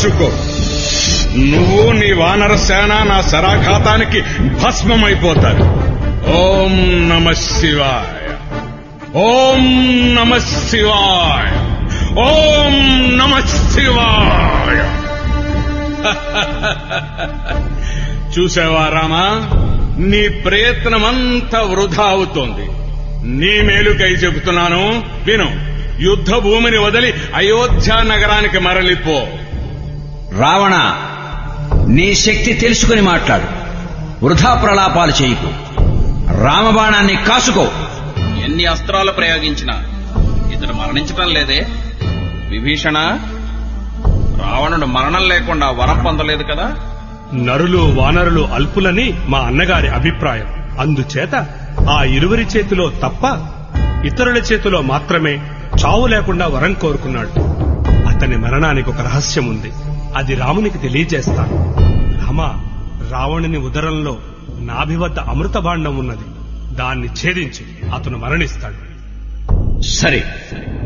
తలుచుకో నువ్వు నీ వానర సేన నా శరాఘాతానికి భస్మమైపోతారు ఓం నమ శివాయ ఓం నమ శివాయ ఓం నమ శివాయ చూసావా రామా నీ ప్రయత్నమంతా వృధా అవుతోంది నీ మేలుకై చెబుతున్నాను విను యుద్ధ భూమిని వదిలి అయోధ్య నగరానికి మరలిపో రావణ నీ శక్తి తెలుసుకుని మాట్లాడు వృధా ప్రలాపాలు చేయకు రామబాణాన్ని కాసుకో ఎన్ని అస్త్రాలు ప్రయోగించినా ఇతడు మరణించటం లేదే విభీషణ రావణుడు మరణం లేకుండా వరం పొందలేదు కదా నరులు వానరులు అల్పులని మా అన్నగారి అభిప్రాయం అందుచేత ఆ ఇరువురి చేతిలో తప్ప ఇతరుల చేతిలో మాత్రమే చావు లేకుండా వరం కోరుకున్నాడు అతని మరణానికి ఒక రహస్యం ఉంది అది రామునికి తెలియజేస్తాను రామా రావణుని ఉదరంలో నాభి వద్ద అమృత భాండం ఉన్నది దాన్ని ఛేదించి అతను మరణిస్తాడు సరే